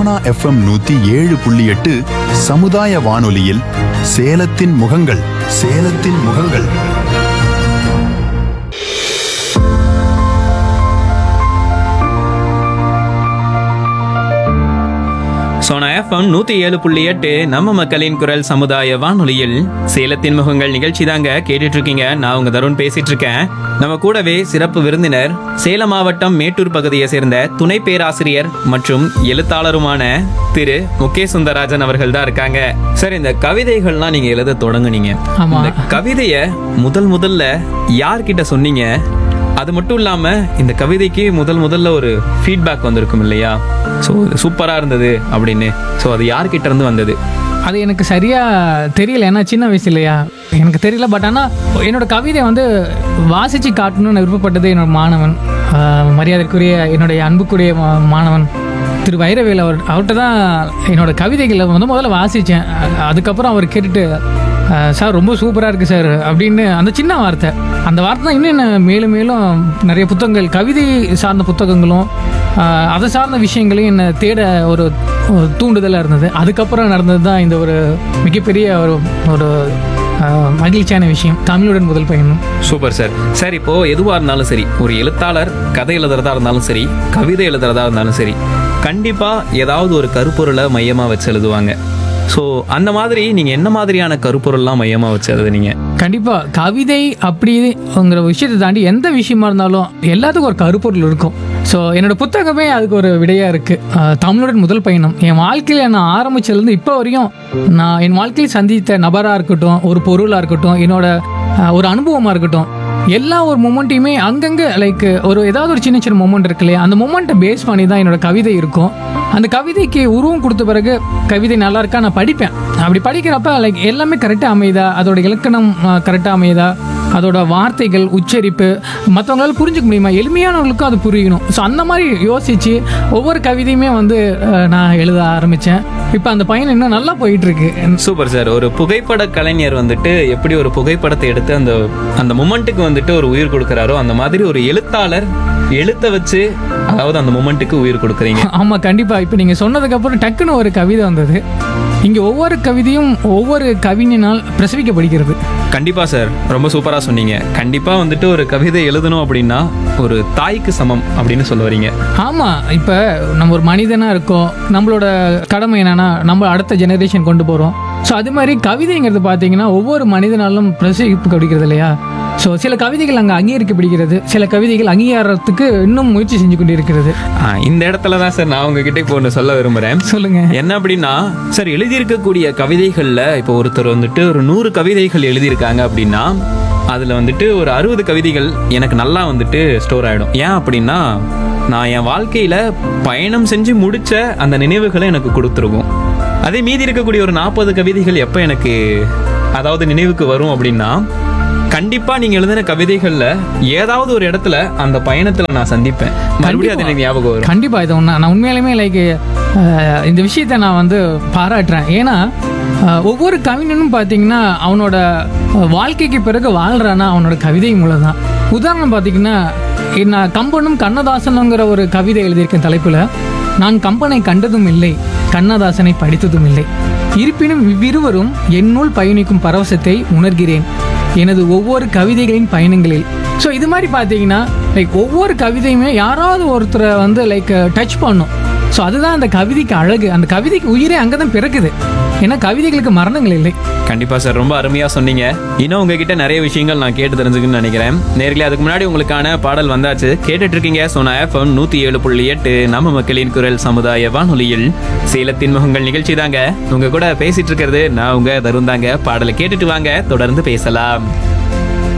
Sona FM நூத்தி ஏழு புள்ளி எட்டு சமுதாய வானொலியில் சேலத்தின் முகங்கள் சேலத்தின் முகங்கள் சோனா எஃப்எம் நூத்தி ஏழு புள்ளி எட்டு நம்ம மக்களின் குரல் சமுதாய வானொலியில் சேலத்தின் முகங்கள் நிகழ்ச்சி தாங்க கேட்டுட்டு இருக்கீங்க நான் உங்க தருண் பேசிட்டு இருக்கேன் நம்ம கூடவே சிறப்பு விருந்தினர் சேலம் மாவட்டம் மேட்டூர் பகுதியை சேர்ந்த துணை பேராசிரியர் மற்றும் எழுத்தாளருமான திரு முகேஷ் சுந்தரராஜன் அவர்கள் தான் இருக்காங்க சார் இந்த கவிதைகள்லாம் நீங்க எழுத தொடங்குனீங்க ஆமா. இந்த கவிதைய முதல் முதல்ல யார்கிட்ட சொன்னீங்க அது மட்டும் இல்லாம இந்த கவிதைக்கு முதல் முதல்ல ஒரு ஃபீட்பேக் வந்திருக்கும் இல்லையா ஸோ சூப்பரா இருந்தது அப்படின்னு ஸோ அது யார்கிட்ட இருந்து வந்தது அது எனக்கு சரியா தெரியல ஏன்னா சின்ன வயசு இல்லையா எனக்கு தெரியல பட் ஆனால் என்னோட கவிதை வந்து வாசிச்சு காட்டணும்னு விருப்பப்பட்டது என்னோட மாணவன் ஆஹ் மரியாதைக்குரிய என்னுடைய அன்புக்குரிய மா- மாணவன் திரு வைரவேல் அவர் அவர்கிட்ட தான் என்னோட கவிதைகளை வந்து முதல்ல வாசித்தேன் அதுக்கப்புறம் அவர் கேட்டுட்டு ஆஹ் சார் ரொம்ப சூப்பராக இருக்குது சார் அப்படின்னு அந்த சின்ன வார்த்தை அந்த வார்த்தை தான் இன்னும் என்ன மேலும் மேலும் நிறைய புத்தகங்கள் கவிதை சார்ந்த புத்தகங்களும் ஆஹ் அதை சார்ந்த விஷயங்களையும் என்னை தேட ஒரு ஒரு தூண்டுதலாக இருந்தது அதுக்கப்புறம் நடந்தது தான் இந்த ஒரு மிகப்பெரிய ஒரு ஒரு ஆஹ் மகிழ்ச்சியான விஷயம் தமிழுடன் முதல் பயணம் சூப்பர் சார் சார் இப்போ எதுவா இருந்தாலும் சரி ஒரு எழுத்தாளர் கதை எழுதுறதா இருந்தாலும் சரி கவிதை எழுதுறதா இருந்தாலும் சரி கண்டிப்பா ஏதாவது ஒரு கருப்பொருளை மையமா வச்சு எழுதுவாங்க ஸோ அந்த மாதிரி நீங்க என்ன மாதிரியான கருப்பொருள்லாம் மையமா வச்சு எழுதுனீங்க கண்டிப்பாக கவிதை அப்படிங்கிற விஷயத்தை தாண்டி எந்த விஷயமா இருந்தாலும் எல்லாத்துக்கும் ஒரு கருப்பொருள் இருக்கும் ஸோ என்னோட புத்தகமே அதுக்கு ஒரு விடையாக இருக்குது தமிழுடன் முதல் பயணம் என் வாழ்க்கையில் நான் ஆரம்பிச்சதுலேருந்து இப்போ வரையும் நான் என் வாழ்க்கையில் சந்தித்த நபராக இருக்கட்டும் ஒரு பொருளாக இருக்கட்டும் என்னோட ஆஹ், ஒரு அனுபவமாக இருக்கட்டும் எல்லா ஒரு மொமெண்ட்டையுமே அங்கங்கே லைக் ஒரு ஏதாவது ஒரு சின்ன சின்ன மொமெண்ட் இருக்கு இல்லையா அந்த மொமெண்ட்டை பேஸ் பண்ணி தான் என்னோட கவிதை இருக்கும் அந்த கவிதைக்கு உருவம் கொடுத்த பிறகு கவிதை நல்லா இருக்கா நான் படிப்பேன் அப்படி படிக்கிறப்ப லைக் எல்லாமே கரெக்டாக அமையுதா அதோட இலக்கணம் கரெக்டாக அமையுதா அதோட வார்த்தைகள் உச்சரிப்பு மற்றவங்களால புரிஞ்சுக்க முடியுமா எளிமையானவங்களுக்கும் அது புரியணும் ஸோ அந்த மாதிரி யோசிச்சு ஒவ்வொரு கவிதையுமே வந்து அஹ், நான் எழுத ஆரம்பித்தேன் இப்போ அந்த பயணம் இன்னும் நல்லா போயிட்டு இருக்கு சூப்பர் சார் ஒரு புகைப்பட கலைஞர் வந்துட்டு எப்படி ஒரு புகைப்படத்தை எடுத்து அந்த அந்த மொமெண்ட்டுக்கு வந்துட்டு ஒரு உயிர் கொடுக்கறாரோ அந்த மாதிரி ஒரு எழுத்தாளர் எழுத்த வச்சு அதாவது அந்த மொமெண்ட்டுக்கு உயிர் கொடுக்குறீங்க ஆமாம் கண்டிப்பாக இப்போ நீங்கள் சொன்னதுக்கப்புறம் டக்குன்னு ஒரு கவிதை வந்தது இங்கே ஒவ்வொரு கவிதையும் ஒவ்வொரு கவிஞனால் பிரசவிக்கப்படுகிறது கண்டிப்பா சார் ரொம்ப சூப்பரா சொன்னீங்க கண்டிப்பா வந்துட்டு ஒரு கவிதை எழுதணும் அப்படின்னா ஒரு தாய்க்கு சமம் அப்படின்னு சொல்ல வரீங்க ஆமாம் இப்போ நம்ம ஒரு மனிதனாக இருக்கோம் நம்மளோட கடமை என்னன்னா நம்ம அடுத்த ஜெனரேஷன் கொண்டு போகிறோம் ஸோ அது மாதிரி கவிதைங்கிறது பார்த்தீங்கன்னா ஒவ்வொரு மனிதனாலும் பிரசவிக்கப்படுகிறது இல்லையா ஸோ சில கவிதைகள் அங்கே அங்கீகரிக்கப்படுகிறது சில கவிதைகள் அங்கீகாரத்துக்கு இன்னும் முயற்சி செஞ்சு கொண்டு இருக்கிறது ஆ, இந்த இடத்துல தான் சார் நான் உங்ககிட்ட இப்போ ஒன்று சொல்ல விரும்புறேன் சொல்லுங்க என்ன அப்படின்னா சார் எழுதியிருக்கக்கூடிய கவிதைகள்ல இப்போ ஒருத்தர் வந்துட்டு ஒரு நூறு கவிதைகள் எழுதியிருக்காங்க அப்படின்னா அதுல வந்துட்டு ஒரு அறுபது கவிதைகள் எனக்கு நல்லா வந்துட்டு ஸ்டோர் ஆயிடும் ஏன் அப்படின்னா நான் என் வாழ்க்கையில பயணம் செஞ்சு முடிச்ச அந்த நினைவுகளை எனக்கு கொடுத்துருக்கும் அதே மீதி இருக்கக்கூடிய ஒரு நாற்பது கவிதைகள் எப்போ எனக்கு அதாவது நினைவுக்கு வரும் அப்படின்னா கண்டிப்பா நீங்க எழுதின கவிதைகள்ல ஏதாவது ஒரு இடத்துல அந்த பயணத்துல நான் சந்திப்பேன் மறுபடியும் அது எனக்கு ஞாபகம் வரும் கண்டிப்பாக இது ஒன்று நான் உண்மையாலுமே லைக் இந்த விஷயத்தை நான் வந்து பாராட்டுறேன் ஏன்னா அஹ், ஒவ்வொரு கவிஞனும் பார்த்தீங்கன்னா அவனோட அஹ், வாழ்க்கைக்கு பிறகு வாழ்றானா அவனோட கவிதை மூலம் தான் உதாரணம் பார்த்தீங்கன்னா நான் கம்பனும் கண்ணதாசனுங்கிற ஒரு கவிதை எழுதியிருக்கேன் தலைப்பில் நான் கம்பனை கண்டதும் இல்லை கண்ணதாசனை படித்ததும் இல்லை இருப்பினும் இவ்விருவரும் என்னுள் பயணிக்கும் பரவசத்தை உணர்கிறேன் எனது ஒவ்வொரு கவிதைகளின் பயணங்களில் ஸோ இது மாதிரி பார்த்தீங்கன்னா லைக் ஒவ்வொரு கவிதையுமே யாராவது ஒருத்தரை வந்து லைக் டச் பண்ணும் ஸோ அதுதான் அந்த கவிதைக்கு அழகு அந்த கவிதைக்கு உயிரே அங்கே தான் பிறக்குது ஏன்னா கவிதைகளுக்கு மரணங்கள் இல்லை கண்டிப்பா சார் ரொம்ப அருமையா சொன்னீங்க இன்னும் உங்ககிட்ட நிறைய விஷயங்கள் நான் கேட்டு தெரிஞ்சுக்கணும்னு நினைக்கிறேன் நேர்களே அதுக்கு முன்னாடி உங்களுக்கான பாடல் வந்தாச்சு கேட்டுட்டு இருக்கீங்க சோனா எஃப்எம் நூத்தி ஏழு புள்ளி எட்டு நம்ம மக்களின் குரல் சமுதாய வானொலியில் சேலத்தின் முகங்கள் நிகழ்ச்சி தாங்க உங்க கூட பேசிட்டு இருக்கிறது நான் உங்க தருந்தாங்க பாடலை கேட்டுட்டு வாங்க தொடர்ந்து பேசலாம்